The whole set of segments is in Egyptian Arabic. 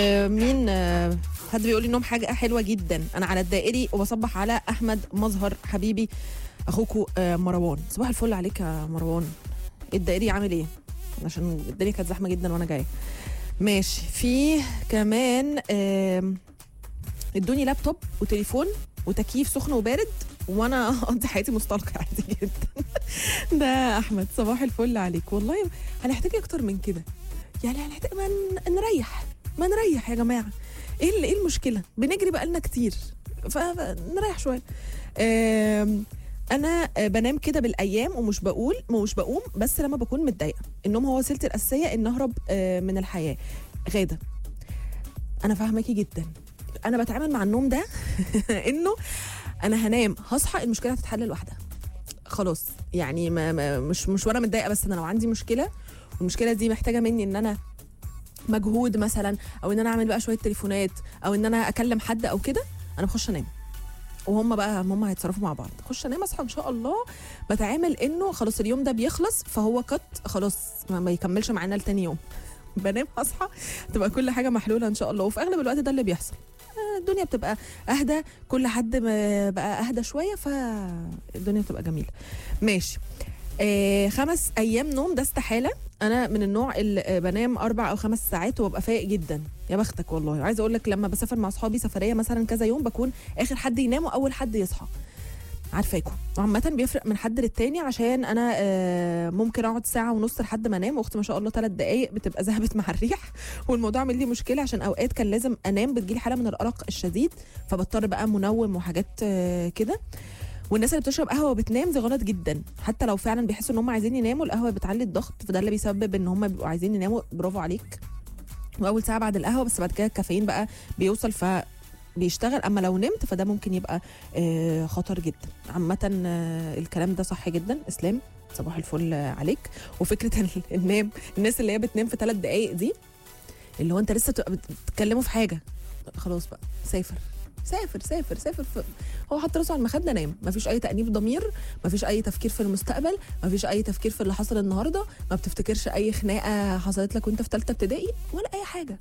آه، مين آه، حد بيقول لي انهم حاجه حلوه جدا انا على الدائري وبصبح على احمد مظهر حبيبي اخوكو آه، مروان صباح الفل عليك يا مروان الدائري عامل ايه عشان الدنيا كانت زحمه جدا وانا جايه ماشي في كمان آم، ادوني لابتوب وتليفون وتكييف سخن وبارد وانا اقضي حياتي مستلقى عادي جدا ده احمد صباح الفل عليك والله هنحتاج اكتر من كده يعني هنحتاج ما ن- نريح ما نريح يا جماعه ايه ال- ايه المشكله بنجري بقالنا كتير فنريح شويه آم، انا آه، بنام كده بالايام ومش بقول ومش بقوم بس لما بكون متضايقه النوم هو وسيلتي الاساسيه ان اهرب آه، من الحياه غاده انا فاهماكي جدا انا بتعامل مع النوم ده انه انا هنام هصحى المشكله هتتحل لوحدها خلاص يعني ما ما مش مش وانا متضايقه بس انا لو عندي مشكله والمشكله دي محتاجه مني ان انا مجهود مثلا او ان انا اعمل بقى شويه تليفونات او ان انا اكلم حد او كده انا بخش انام وهم بقى هم هيتصرفوا مع بعض اخش انام اصحى ان شاء الله بتعامل انه خلاص اليوم ده بيخلص فهو كت خلاص ما, ما يكملش معانا لتاني يوم بنام اصحى تبقى كل حاجه محلوله ان شاء الله وفي اغلب الوقت ده اللي بيحصل آه، الدنيا بتبقى اهدى كل حد ما بقى اهدى شويه فالدنيا بتبقى جميله ماشي آه خمس ايام نوم ده استحاله انا من النوع اللي آه، بنام اربع او خمس ساعات وببقى فايق جدا يا بختك والله عايزه اقول لك لما بسافر مع اصحابي سفريه مثلا كذا يوم بكون اخر حد ينام واول حد يصحى عارفاكم وعامة بيفرق من حد للتاني عشان انا آه، ممكن اقعد ساعة ونص لحد ما انام واختي ما شاء الله ثلاث دقايق بتبقى ذهبت مع الريح والموضوع عامل لي مشكلة عشان اوقات كان لازم انام بتجيلي حالة من الارق الشديد فبضطر بقى منوم وحاجات آه، كده والناس اللي بتشرب قهوه وبتنام دي غلط جدا حتى لو فعلا بيحسوا ان هم عايزين يناموا القهوه بتعلي الضغط فده اللي بيسبب ان هم بيبقوا عايزين يناموا برافو عليك واول ساعه بعد القهوه بس بعد كده الكافيين بقى بيوصل ف بيشتغل اما لو نمت فده ممكن يبقى آه، خطر جدا عامه آه، الكلام ده صح جدا اسلام صباح الفل آه، عليك وفكره ال- النام الناس اللي هي بتنام في ثلاث دقائق دي اللي هو انت لسه بتبقى بتتكلموا في حاجه خلاص بقى سافر سافر سافر سافر في هو حط راسه على المخده نام مفيش اي تانيب ضمير مفيش اي تفكير في المستقبل مفيش اي تفكير في اللي حصل النهارده ما بتفتكرش اي خناقه حصلت لك وانت في ثالثه ابتدائي ولا اي حاجه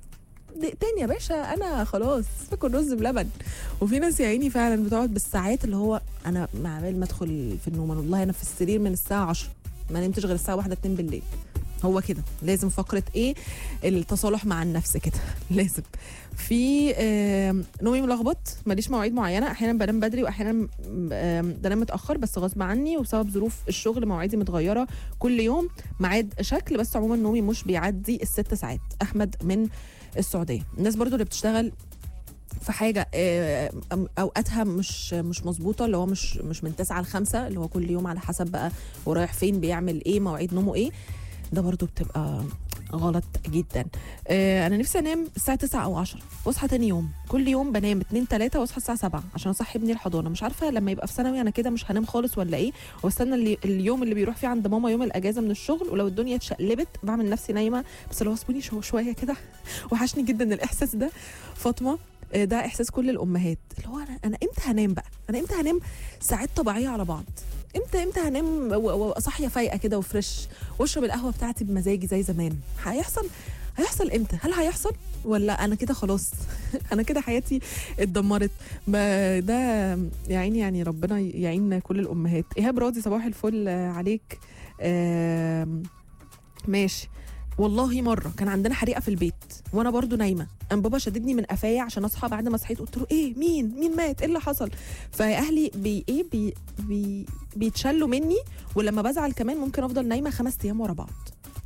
دقيقتين يا باشا انا خلاص باكل رز بلبن وفي ناس يا عيني فعلا بتقعد بالساعات اللي هو انا مع بال ما ادخل في النوم أنا والله انا في السرير من الساعه 10 ما نمتش غير الساعه 1 2 بالليل هو كده لازم فقره ايه التصالح مع النفس كده لازم في آم، نومي ملخبط ماليش مواعيد معينه احيانا بنام بدري واحيانا آم، بنام متاخر بس غصب عني وبسبب ظروف الشغل مواعيدي متغيره كل يوم ميعاد شكل بس عموما نومي مش بيعدي الست ساعات احمد من السعوديه الناس برضو اللي بتشتغل في حاجه آه، أم- اوقاتها مش مش مظبوطه اللي هو مش مش من 9 ل 5 اللي هو كل يوم على حسب بقى هو رايح فين بيعمل ايه مواعيد نومه ايه ده برضو بتبقى غلط جدا آه، انا نفسي انام الساعه 9 او 10 واصحى تاني يوم كل يوم بنام 2 3 واصحى الساعه 7 عشان اصحي ابني الحضانه مش عارفه لما يبقى في ثانوي انا كده مش هنام خالص ولا ايه واستنى اللي اليوم اللي بيروح فيه عند ماما يوم الاجازه من الشغل ولو الدنيا اتشقلبت بعمل نفسي نايمه بس لو اصبوني شو شويه كده وحشني جدا الاحساس ده فاطمه آه، ده احساس كل الامهات اللي هو انا انا امتى هنام بقى انا امتى هنام ساعات طبيعيه على بعض امتى امتى هنام و- و- وابقى صاحيه فايقه كده وفريش واشرب القهوه بتاعتي بمزاجي زي زمان هيحصل هيحصل امتى هل هيحصل ولا انا كده خلاص انا كده حياتي اتدمرت ما ده يا عيني يعني ربنا يعين كل الامهات ايهاب راضي صباح الفل آه، عليك آم، ماشي والله مره كان عندنا حريقه في البيت وانا برضو نايمه قام بابا شددني من قفايا عشان اصحى بعد ما صحيت قلت له ايه مين مين مات ايه اللي حصل فاهلي بي ايه بي بي بيتشلوا مني ولما بزعل كمان ممكن افضل نايمه خمس ايام ورا بعض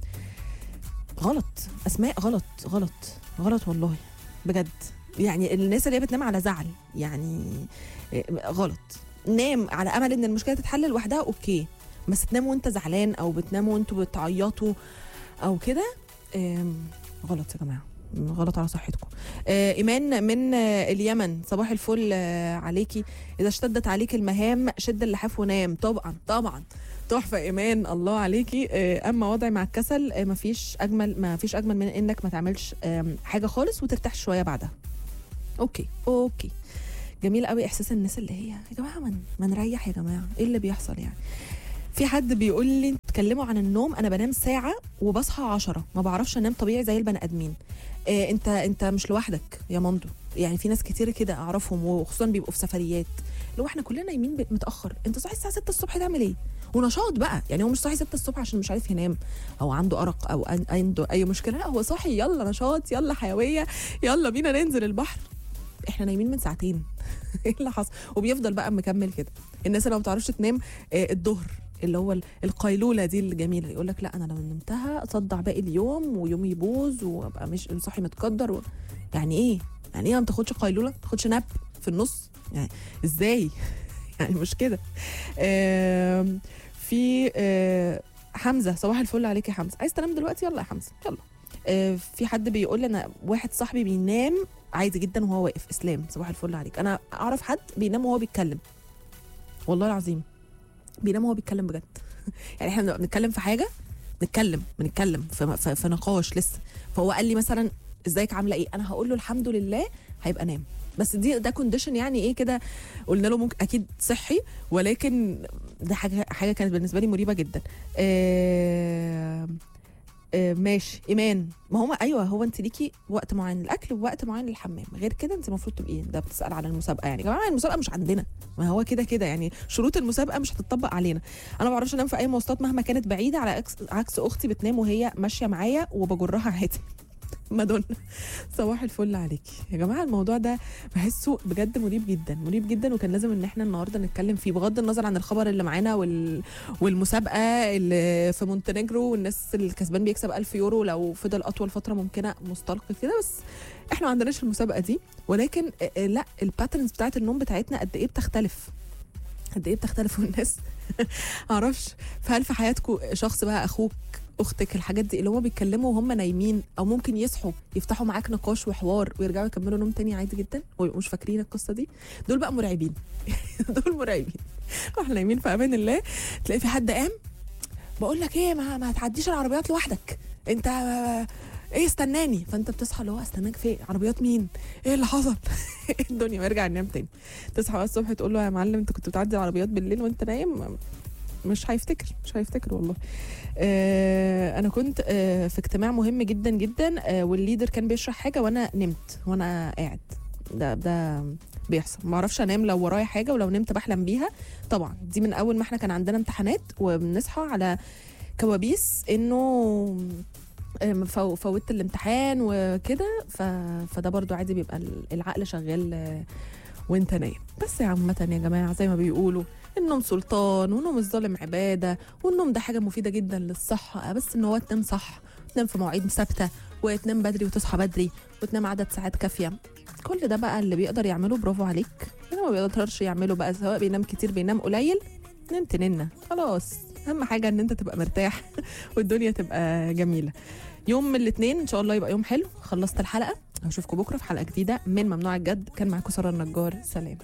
غلط اسماء غلط غلط غلط والله بجد يعني الناس اللي هي بتنام على زعل يعني إيه، غلط نام على امل ان المشكله تتحل لوحدها اوكي بس تنام وانت زعلان او بتنام وانتوا بتعيطوا او كده آم، غلط يا جماعه غلط على صحتكم آه ايمان من آه اليمن صباح الفل آه عليكي اذا اشتدت عليك المهام شد اللحاف ونام طبعا طبعا تحفه ايمان الله عليكي آه اما وضعي مع الكسل آه مفيش اجمل ما فيش اجمل من انك ما تعملش آم، حاجه خالص وترتاح شويه بعدها اوكي اوكي جميل قوي احساس الناس اللي هي يا جماعه ما ما نريح يا جماعه ايه اللي بيحصل يعني في حد بيقول لي اتكلموا عن النوم انا بنام ساعه وبصحى عشرة ما بعرفش انام طبيعي زي البني ادمين إيه انت انت مش لوحدك يا مامدو يعني في ناس كتير كده اعرفهم وخصوصا بيبقوا في سفريات لو احنا كلنا نايمين ب- متاخر انت صاحي الساعه 6 الصبح تعمل ايه ونشاط بقى يعني هو مش صاحي 6 الصبح عشان مش عارف ينام او عنده ارق او أن- عنده اي مشكله لا هو صاحي يلا نشاط يلا حيويه يلا بينا ننزل البحر احنا نايمين من ساعتين ايه اللي حصل وبيفضل بقى مكمل كده الناس اللي ما بتعرفش تنام آه، الظهر اللي هو ال- القيلوله دي الجميله يقول لك لا انا لو نمتها اصدع باقي اليوم ويومي يبوظ وابقى مش صاحي متقدر و... يعني ايه يعني ايه ما تاخدش قيلوله ما تاخدش ناب في النص يعني ازاي يعني مش كده آم، في آه، حمزه صباح الفل عليك يا حمزه عايز تنام دلوقتي يلا يا حمزه يلا آه، في حد بيقول لي انا واحد صاحبي بينام عادي جدا وهو واقف اسلام صباح الفل عليك انا اعرف حد بينام وهو بيتكلم والله العظيم بينام وهو بيتكلم بجد يعني احنا بنبقى بنتكلم في حاجه نتكلم بنتكلم في, في, في نقاش لسه فهو قال لي مثلا ازيك عامله ايه انا هقول له الحمد لله هيبقى نام بس دي ده كونديشن يعني ايه كده قلنا له ممكن اكيد صحي ولكن ده حاجه حاجه كانت بالنسبه لي مريبه جدا آه آه ماشي ايمان ما هو ايوه هو انت ليكي وقت معين للاكل ووقت معين للحمام غير كده انت المفروض تبقي ده بتسال على المسابقه يعني يا جماعه المسابقه مش عندنا ما هو كده كده يعني شروط المسابقه مش هتطبق علينا انا ما بعرفش انام في اي مواصلات مهما كانت بعيده على عكس عكس اختي بتنام وهي ماشيه معايا وبجرها عادي مادونا صباح الفل عليكي يا جماعه الموضوع ده بحسه بجد مريب جدا مريب جدا وكان لازم ان احنا النهارده نتكلم فيه بغض النظر عن الخبر اللي معانا وال... والمسابقه اللي في مونتينيجرو والناس الكسبان بيكسب 1000 يورو لو فضل اطول فتره ممكنه مستلقي كده بس احنا ما عندناش المسابقه دي ولكن آه، آه، لا الباترنز بتاعت النوم بتاعتنا قد ايه بتختلف قد ايه بتختلف والناس معرفش فهل في حياتكم شخص بقى اخوك اختك الحاجات دي اللي هم بيتكلموا وهم نايمين او ممكن يصحوا يفتحوا معاك نقاش وحوار ويرجعوا يكملوا نوم تاني عادي جدا ويبقوا مش فاكرين القصه دي دول بقى مرعبين دول مرعبين واحنا نايمين في امان الله تلاقي في حد قام بقول لك ايه ما, ما تعديش العربيات لوحدك انت ايه استناني فانت بتصحى اللي هو استناك في عربيات مين ايه اللي حصل إيه الدنيا ويرجع ينام تاني تصحى بقى الصبح تقول له يا معلم انت كنت بتعدي العربيات بالليل وانت نايم مش هيفتكر مش هيفتكر والله آه انا كنت آه في اجتماع مهم جدا جدا آه والليدر كان بيشرح حاجه وانا نمت وانا قاعد ده ده بيحصل ما اعرفش انام لو ورايا حاجه ولو نمت بحلم بيها طبعا دي من اول ما احنا كان عندنا امتحانات وبنصحى على كوابيس انه آم، فو- فوتت الامتحان وكده ف... فده برضو عادي بيبقى ال- العقل شغال آه، وانت نايم بس يا عامة يا جماعة زي ما بيقولوا النوم سلطان والنوم الظالم عبادة والنوم ده حاجة مفيدة جدا للصحة بس ان هو تنام صح تنام في مواعيد ثابتة وتنام بدري وتصحى بدري وتنام عدد ساعات كافية كل ده بقى اللي بيقدر يعمله برافو عليك اللي ما بيقدرش يعمله بقى سواء بينام كتير بينام قليل نمت ننة خلاص اهم حاجة ان انت تبقى مرتاح والدنيا تبقى جميلة يوم الاثنين ان شاء الله يبقى يوم حلو خلصت الحلقة اشوفكم بكره في حلقة جديدة من ممنوع الجد كان معاكم سارة النجار سلام